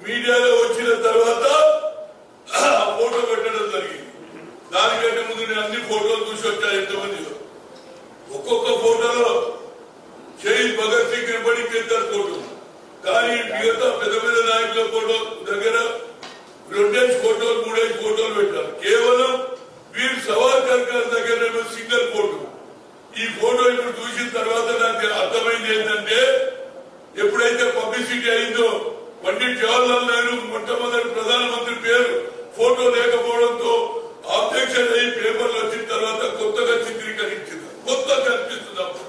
మీడియాలో వచ్చిన తర్వాత ఆ ఫోటో పెట్టడం జరిగింది దానికంటే ముందు నేను అన్ని ఫోటోలు చూసి వచ్చా ఎంతమంది ఒక్కొక్క ఫోటోలో షహీద్ భగత్ సింగ్ నిలబడి ఇద్దరు ఫోటో కానీ మిగతా పెద్ద పెద్ద నాయకుల ఫోటో దగ్గర రెండేసి ఫోటోలు మూడేసి ఫోటోలు పెట్టారు కేవలం వీరు సవార్కర్ గారి దగ్గర సింగిల్ ఫోటో ఈ ఫోటో ఇప్పుడు చూసిన తర్వాత నాకు అర్థమైంది ఏంటంటే ఎప్పుడైతే పబ్లిసిటీ అయిందో పండిట్ జవహర్లాల్ నెహ్రూ మొట్టమొదటి ప్రధానమంత్రి పేరు ఫోటో లేకపోవడంతో ఆబ్జెక్షన్ అయ్యి పేపర్లు వచ్చిన తర్వాత కొత్తగా చిత్రీకరించింది కొత్తగా కనిపిస్తుంది అప్పుడు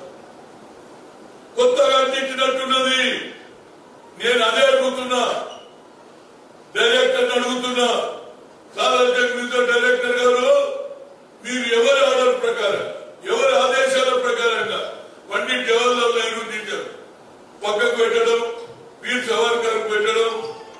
కొత్తగా అనిపించినట్టున్నది నేను అదే అడుగుతున్నా డైరెక్టర్ అడుగుతున్నా సాలార్ జగన్ డైరెక్టర్ గారు మీరు ఎవరి ఆర్డర్ ప్రకారం ఎవరి ఆదేశాల ప్రకారంగా పండిట్ జవహర్లాల్ నెహ్రూ తీశారు పక్కకు పెట్టడం వీర్ సవర్కర్ పెట్టడం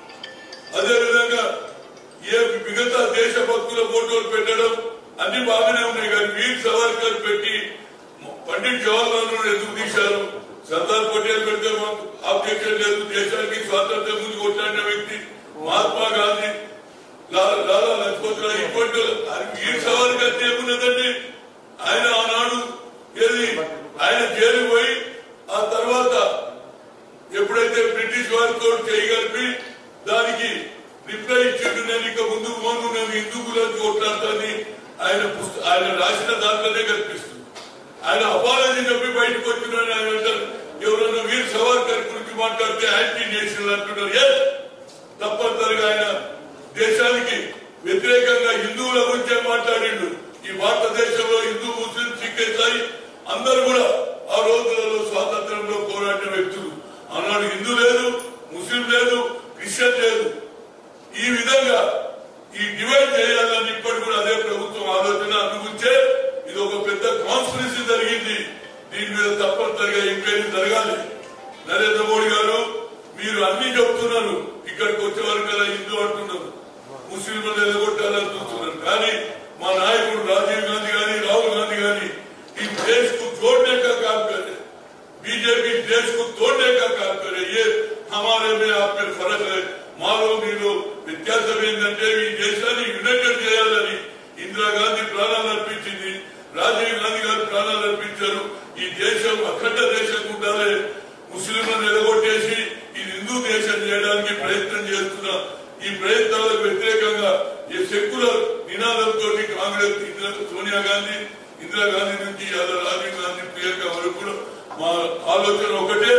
అదే విధంగా ఏ మిగతా దేశభక్తుల ఫోటోలు పెట్టడం అన్ని బాగానే ఉన్నాయి కానీ వీర్ సవర్కర్ పెట్టి పండిట్ జవహర్లాల్ నెహ్రూ ఎందుకు తీశారు సర్దార్ పటేల్ పెడితే మాకు ఆబ్జెక్షన్ లేదు దేశానికి స్వాతంత్ర్యం ముందు కొట్లాడిన వ్యక్తి మహాత్మా గాంధీ లాలా లాలా లజపత్ రాయ్ ఇటువంటి వాళ్ళు. ఆయన వీర్ సవర్కర్ ఏమున్నదండి ఆయన ఆనాడు ఏది ఆయన జైలు పోయి ఆ తర్వాత ఎప్పుడైతే బ్రిటిష్ వారితో చేయగలిపి దానికి రిప్లై ఇచ్చిండు నేను ఇక ముందుకు పోను నేను హిందూ గురించి కొట్లాడతాని ఆయన పుస్త- ఆయన రాసిన దాంట్లోనే కనిపిస్తుంది ఆయన అపాలజీ చెప్పి బయటకు వచ్చినాడు ఆయన అంటారు ఎవరన్నా వీర్ సవార్కర్ గురించి మాట్లాడితే యాంటీ నేషనల్ అంటున్నారు ఏ తప్పనిసరిగా ఆయన దేశానికి వ్యతిరేకంగా హిందువుల గురించే మాట్లాడిండు ఈ భారతదేశంలో హిందూ ముస్లిం సిక్ ఇసాయి అందరూ కూడా ఆ రోజులలో స్వాతంత్రంలో పోరాడిన వ్యక్తులు ఆనాడు హిందూ లేదు ముస్లిం లేదు క్రిస్టియన్ లేదు ఈ విధంగా ఈ డివైడ్ చేయాలని ఇప్పటి కూడా అదే ప్రభుత్వం ఆలోచన అందుకుంటే ఇది ఒక పెద్ద కాన్స్పిరసీ జరిగింది దీని మీద తప్పనిసరిగా ఎంక్వైరీ జరగాలి నరేంద్ర మోడీ గారు మీరు అన్ని చెప్తున్నారు ఇక్కడికి వచ్చే వరకు కదా హిందూ అంటున్నారు ముస్లింలను ఎదగొట్టాలని చూస్తున్నారు కానీ మా నాయకుడు రాజీవ్ గాంధీ గాని రాహుల్ గాంధీ గాని ఈ దేశ్ కు जोड़ने का काम कर रहे बीजेपी देश को तोड़ने का काम कर रही है हमारे में आप में फर्क है మాలో మీరు వ్యత్యాసం ఏంటంటే ఈ దేశాన్ని యునైటెడ్ చేయాలని ఇందిరాగాంధీ ప్రాణాలు అర్పించింది రాజీవ్ గాంధీ గారు ప్రాణాలు అర్పించారు ఈ దేశం అఖండ దేశం ఉండాలి ముస్లింలను ఎదగొట్టేసి ఇది హిందూ దేశం చేయడానికి ప్రయత్నం చేస్తున్న ఈ ప్రయత్నాలకు వ్యతిరేకంగా ఈ సెక్యులర్ నినాదంతో కాంగ్రెస్ ఇందిరా సోనియా గాంధీ ఇందిరాగాంధీ నుంచి అలా రాజీవ్ గాంధీ ప్రియాంక వరకు కూడా మా ఆలోచన ఒకటే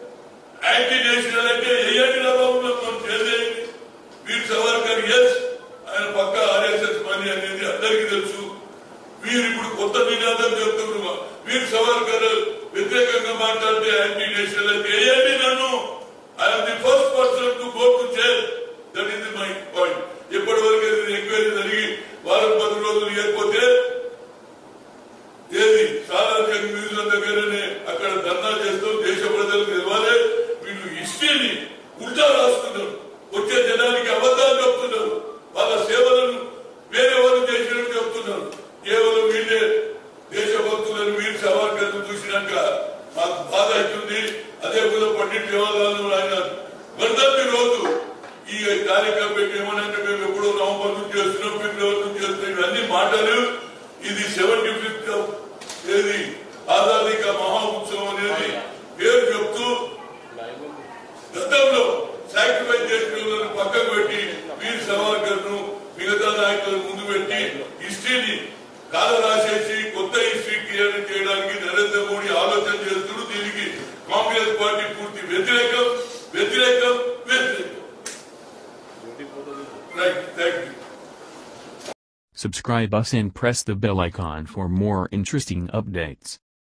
యాంటీ నేషనల్ అంటే ఏఎంటి లాభం మనం చేసేయండి వీర్ సవర్కర్ ఎస్ ఆయన పక్క ఆర్ఎస్ఎస్ పని అనేది అందరికీ తెలుసు వీరు ఇప్పుడు కొత్త నినాదం చెప్తున్నారు వీర్ సవర్కర్ వ్యతిరేకంగా మాట్లాడితే యాంటీ నేషనల్ అంటే ఏఎంటి నన్ను I'm the first person to go to jail that is my point ఎప్పటి వరకు ఎంక్వైరీ జరిగి వారం పది రోజులు లేకపోతే ఏది సాలార్జంగ్ మ్యూజియం దగ్గరనే అక్కడ ధర్నా చేస్తూ దేశ ప్రజలకు ఇవ్వాలి వీళ్ళు హిస్టరీని ఉల్టా రాస్తున్నారు వచ్చే జనానికి అబద్ధాలు చెప్తున్నారు వాళ్ళ సేవలను వేరే వాళ్ళు చేసినట్టు చెప్తున్నారు కేవలం వీళ్ళే దేశభక్తులను వీరు సవార్కర్ చూసినాక మాకు బాధ అవుతుంది అదే విధంగా పండిట్ జవహర్లాల్ ఆయన వర్ధంతి రోజు ఈ కార్యక్రమం పెట్టి ఏమనంటే మేము ఎప్పుడో నవంబర్ నుంచి చేస్తున్నాం ఫిబ్రవరి నుంచి చేస్తున్నాం ఇవన్నీ మాటలు ఇది సెవెంటీ ఫిఫ్త్ ఏది ఆజాదీ కా మహా ఉత్సవం అనేది పేరు చెప్తూ గతంలో సాక్రిఫైస్ చేసిన వాళ్ళని పక్కకు పెట్టి వీర్ సవార్కర్ ను మిగతా నాయకులను ముందు పెట్టి హిస్టరీని కాల రాసేసి కొత్త హిస్టరీ క్రియేట్ చేయడానికి నరేంద్ర మోడీ ఆలోచన చేస్తున్నారు దీనికి కాంగ్రెస్ పార్టీ పూర్తి వ్యతిరేకం వ్యతిరేకం వ్యతిరేకం right thank you Subscribe us and press the bell icon for more interesting updates.